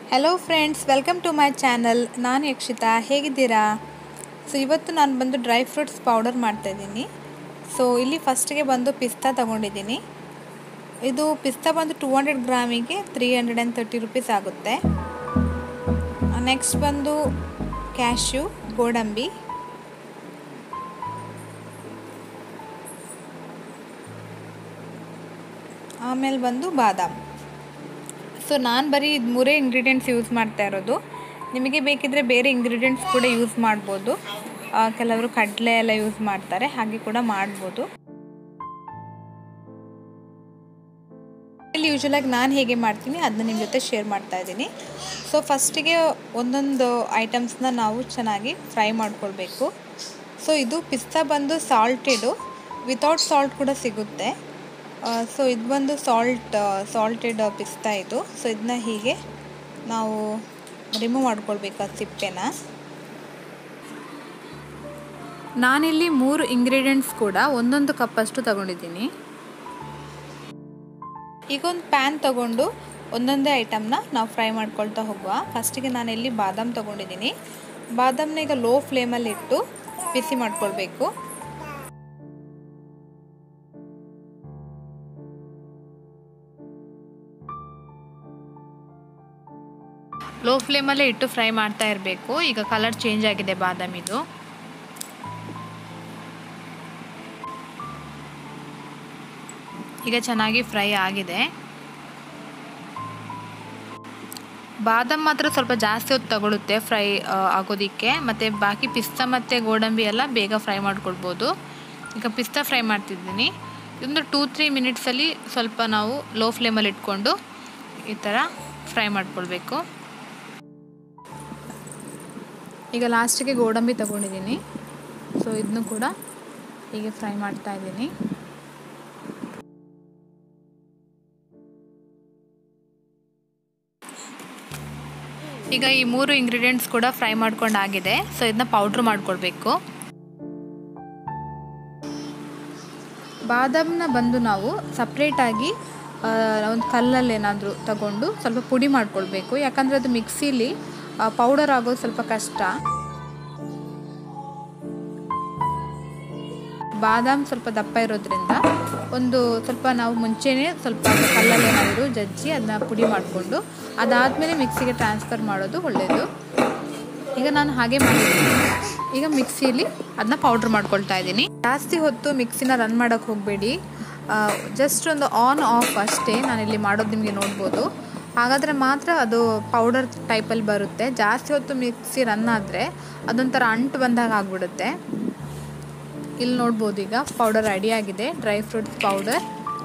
hello friends welcome to my channel ನಾನು ಯಕ್ಷಿತಾ ಹೇಗಿದ್ದೀರಾ so ಇವತ್ತು ನಾನು ಬಂದು ಡ್ರೈ ಫ್ರೂಟ್ಸ್ ಪೌಡರ್ ಮಾಡ್ತಾಯಿದ್ದೀನಿ ಸೊ ಇಲ್ಲಿ ಫಸ್ಟಿಗೆ ಬಂದು ಪಿಸ್ತಾ ತಗೊಂಡಿದ್ದೀನಿ ಇದು ಪಿಸ್ತಾ ಬಂದು ಟೂ ಹಂಡ್ರೆಡ್ ಗ್ರಾಮಿಗೆ three hundred and thirty rupees ಆಗುತ್ತೆ ನೆಕ್ಸ್ಟ್ ಬಂದು ಕ್ಯಾಶ್ಯೂ ಗೋಡಂಬಿ ಆಮೇಲೆ ಬಂದು ಬಾದಾಮ್ ಸೊ ನಾನು ಬರೀ ಇದು ಮೂರೇ ಇಂಗ್ರೀಡಿಯೆಂಟ್ಸ್ ಯೂಸ್ ಮಾಡ್ತಾ ಇರೋದು ನಿಮಗೆ ಬೇಕಿದ್ದರೆ ಬೇರೆ ಇಂಗ್ರೀಡಿಯೆಂಟ್ಸ್ ಕೂಡ ಯೂಸ್ ಮಾಡ್ಬೋದು ಆ, ಕೆಲವರು ಕಡಲೆ ಎಲ್ಲ ಯೂಸ್ ಮಾಡ್ತಾರೆ ಹಾಗೆ ಕೂಡ ಮಾಡ್ಬೋದು ಇಲ್ಲಿ ಯೂಶ್ವಲಾಗಿ ನಾನು ಹೇಗೆ ಮಾಡ್ತೀನಿ ಅದನ್ನ ನಿಮ್ಮ ಜೊತೆ ಶೇರ್ ಮಾಡ್ತಾ ಇದ್ದೀನಿ ಸೊ ಫಸ್ಟಿಗೆ ಒಂದೊಂದು ಐಟಮ್ಸ್ನ ನಾವು ಚೆನ್ನಾಗಿ ಫ್ರೈ ಮಾಡ್ಕೊಳ್ಬೇಕು ಸೊ ಇದು ಪಿಸ್ತಾ ಬಂದು ಸಾಲ್ಟೆಡು ವಿತೌಟ್ ಸಾಲ್ಟ್ ಕೂಡ ಸಿಗುತ್ತೆ ಸೊ ಇದು ಬಂದು ಸಾಲ್ಟ್ ಸಾಲ್ಟೆಡ್ ಪಿಸ್ತಾ ಇದು ಸೊ ಇದನ್ನ ಹೀಗೆ ನಾವು ರಿಮೂವ್ ಮಾಡ್ಕೊಳ್ಬೇಕು ಆ ಸಿಪ್ಪೆನ ನಾನಿಲ್ಲಿ ಮೂರು ಇಂಗ್ರೀಡಿಯೆಂಟ್ಸ್ ಕೂಡ ಒಂದೊಂದು ಕಪ್ಪಷ್ಟು ತಗೊಂಡಿದ್ದೀನಿ ಈಗ ಒಂದು ಪ್ಯಾನ್ ತಗೊಂಡು ಒಂದೊಂದೇ ಐಟಮ್ನ ನಾವು ಫ್ರೈ ಮಾಡ್ಕೊಳ್ತಾ ಹೋಗುವ ಫಸ್ಟಿಗೆ ನಾನಿಲ್ಲಿ ಬಾದಾಮ್ ತೊಗೊಂಡಿದ್ದೀನಿ ಬಾದಾಮ್ನ ಈಗ ಲೋ ಫ್ಲೇಮಲ್ಲಿ ಇಟ್ಟು ಬಿಸಿ ಮಾಡ್ಕೊಳ್ಬೇಕು ಲೋ ಫ್ಲೇಮಲ್ಲೇ ಇಟ್ಟು ಫ್ರೈ ಮಾಡ್ತಾ ಇರಬೇಕು ಈಗ ಕಲರ್ ಚೇಂಜ್ ಆಗಿದೆ ಬಾದಾಮಿದು ಈಗ ಚೆನ್ನಾಗಿ ಫ್ರೈ ಆಗಿದೆ ಬಾದಾಮ್ ಮಾತ್ರ ಸ್ವಲ್ಪ ಜಾಸ್ತಿ ಹೊತ್ತು ತಗೊಳುತ್ತೆ ಫ್ರೈ ಆಗೋದಕ್ಕೆ ಮತ್ತು ಬಾಕಿ ಪಿಸ್ತಾ ಮತ್ತು ಗೋಡಂಬಿ ಎಲ್ಲ ಬೇಗ ಫ್ರೈ ಮಾಡ್ಕೊಳ್ಬೋದು ಈಗ ಪಿಸ್ತಾ ಫ್ರೈ ಮಾಡ್ತಿದ್ದೀನಿ ಇದೊಂದು ಟೂ ತ್ರೀ ಮಿನಿಟ್ಸಲ್ಲಿ ಸ್ವಲ್ಪ ನಾವು ಲೋ ಫ್ಲೇಮಲ್ಲಿ ಇಟ್ಕೊಂಡು ಈ ಥರ ಫ್ರೈ ಮಾಡ್ಕೊಳ್ಬೇಕು ಈಗ ಲಾಸ್ಟಿಗೆ ಗೋಡಂಬಿ ತಗೊಂಡಿದ್ದೀನಿ ಸೊ ಇದನ್ನು ಕೂಡ ಹೀಗೆ ಫ್ರೈ ಮಾಡ್ತಾ ಇದ್ದೀನಿ ಈಗ ಈ ಮೂರು ಇಂಗ್ರೀಡಿಯೆಂಟ್ಸ್ ಕೂಡ ಫ್ರೈ ಮಾಡ್ಕೊಂಡಾಗಿದೆ ಸೊ ಇದನ್ನ ಪೌಡ್ರ್ ಮಾಡ್ಕೊಳ್ಬೇಕು ಬಾದಾಮ್ನ ಬಂದು ನಾವು ಸಪ್ರೇಟಾಗಿ ಒಂದು ಕಲ್ಲಲ್ಲಿ ಏನಾದರೂ ತಗೊಂಡು ಸ್ವಲ್ಪ ಪುಡಿ ಮಾಡ್ಕೊಳ್ಬೇಕು ಯಾಕಂದರೆ ಅದು ಮಿಕ್ಸಿಲಿ ಪೌಡರ್ ಆಗೋದು ಸ್ವಲ್ಪ ಕಷ್ಟ ಬಾದಾಮ್ ಸ್ವಲ್ಪ ದಪ್ಪ ಇರೋದ್ರಿಂದ ಒಂದು ಸ್ವಲ್ಪ ನಾವು ಮುಂಚೆನೇ ಸ್ವಲ್ಪ ಕಲ್ಲಲ್ಲಿ ಏನಾದರೂ ಜಜ್ಜಿ ಅದನ್ನ ಪುಡಿ ಮಾಡಿಕೊಂಡು ಅದಾದಮೇಲೆ ಮಿಕ್ಸಿಗೆ ಟ್ರಾನ್ಸ್ಫರ್ ಮಾಡೋದು ಒಳ್ಳೆಯದು ಈಗ ನಾನು ಹಾಗೆ ಮಾಡಿದ್ದೀನಿ ಈಗ ಮಿಕ್ಸಿಯಲ್ಲಿ ಅದನ್ನ ಪೌಡ್ರ್ ಮಾಡ್ಕೊಳ್ತಾ ಇದ್ದೀನಿ ಜಾಸ್ತಿ ಹೊತ್ತು ಮಿಕ್ಸಿನ ರನ್ ಮಾಡೋಕ್ಕೆ ಹೋಗಬೇಡಿ ಜಸ್ಟ್ ಒಂದು ಆನ್ ಆಫ್ ಅಷ್ಟೇ ನಾನಿಲ್ಲಿ ಮಾಡೋದು ನಿಮಗೆ ನೋಡ್ಬೋದು ಹಾಗಾದರೆ ಮಾತ್ರ ಅದು ಪೌಡರ್ ಟೈಪಲ್ಲಿ ಬರುತ್ತೆ ಜಾಸ್ತಿ ಹೊತ್ತು ಮಿಕ್ಸಿ ರನ್ ಆದರೆ ಅದೊಂಥರ ಅಂಟು ಬಂದಾಗ ಆಗಿಬಿಡುತ್ತೆ ಇಲ್ಲಿ ನೋಡ್ಬೋದು ಈಗ ಪೌಡರ್ ರೆಡಿ ಆಗಿದೆ ಡ್ರೈ ಫ್ರೂಟ್ಸ್ ಪೌಡರ್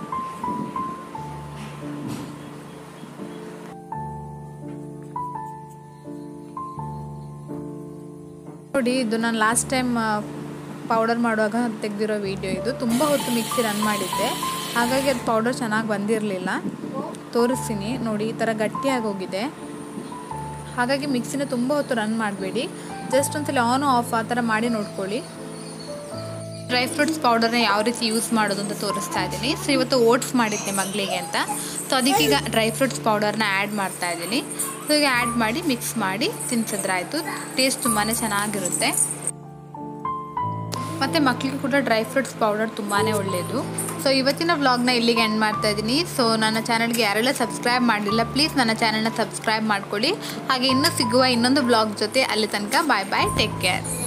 ನೋಡಿ ಇದು ನಾನು ಲಾಸ್ಟ್ ಟೈಮ್ ಪೌಡರ್ ಮಾಡುವಾಗ ತೆಗೆದಿರೋ ವಿಡಿಯೋ ಇದು ತುಂಬ ಹೊತ್ತು ಮಿಕ್ಸಿ ರನ್ ಮಾಡಿದ್ದೆ ಹಾಗಾಗಿ ಅದು ಪೌಡರ್ ಚೆನ್ನಾಗಿ ಬಂದಿರಲಿಲ್ಲ ತೋರಿಸ್ತೀನಿ ನೋಡಿ ಈ ಥರ ಗಟ್ಟಿಯಾಗಿ ಹೋಗಿದೆ ಹಾಗಾಗಿ ಮಿಕ್ಸಿನ ತುಂಬ ಹೊತ್ತು ರನ್ ಮಾಡಬೇಡಿ ಜಸ್ಟ್ ಒಂದ್ಸಲ ಆನ್ ಆಫ್ ಆ ಥರ ಮಾಡಿ ನೋಡ್ಕೊಳ್ಳಿ ಡ್ರೈ ಫ್ರೂಟ್ಸ್ ಪೌಡರ್ನ ಯಾವ ರೀತಿ ಯೂಸ್ ಮಾಡೋದು ಅಂತ ತೋರಿಸ್ತಾ ಇದ್ದೀನಿ ಸೊ ಇವತ್ತು ಓಟ್ಸ್ ಮಾಡಿದ್ದೆ ಮಗಳಿಗೆ ಅಂತ ಸೊ ಅದಕ್ಕೀಗ ಡ್ರೈ ಫ್ರೂಟ್ಸ್ ಪೌಡರ್ನ ಆ್ಯಡ್ ಮಾಡ್ತಾ ಇದ್ದೀನಿ ಸೊ ಈಗ ಆ್ಯಡ್ ಮಾಡಿ ಮಿಕ್ಸ್ ಮಾಡಿ ತಿನ್ಸಿದ್ರಾಯ್ತು ಟೇಸ್ಟ್ ತುಂಬಾ ಚೆನ್ನಾಗಿರುತ್ತೆ ಮತ್ತು ಮಕ್ಕಳಿಗೂ ಕೂಡ ಡ್ರೈ ಫ್ರೂಟ್ಸ್ ಪೌಡರ್ ತುಂಬಾ ಒಳ್ಳೆಯದು ಸೊ ಇವತ್ತಿನ ವ್ಲಾಗ್ನ ಇಲ್ಲಿಗೆ ಎಂಡ್ ಮಾಡ್ತಾ ಇದ್ದೀನಿ ಸೊ ನನ್ನ ಚಾನಲ್ಗೆ ಯಾರೆಲ್ಲ ಸಬ್ಸ್ಕ್ರೈಬ್ ಮಾಡಲಿಲ್ಲ ಪ್ಲೀಸ್ ನನ್ನ ಚಾನಲ್ನ ಸಬ್ಸ್ಕ್ರೈಬ್ ಮಾಡ್ಕೊಳ್ಳಿ ಹಾಗೆ ಇನ್ನೂ ಸಿಗುವ ಇನ್ನೊಂದು ವ್ಲಾಗ್ ಜೊತೆ ಅಲ್ಲಿ ತನಕ ಬಾಯ್ ಬಾಯ್ ಟೇಕ್ ಕೇರ್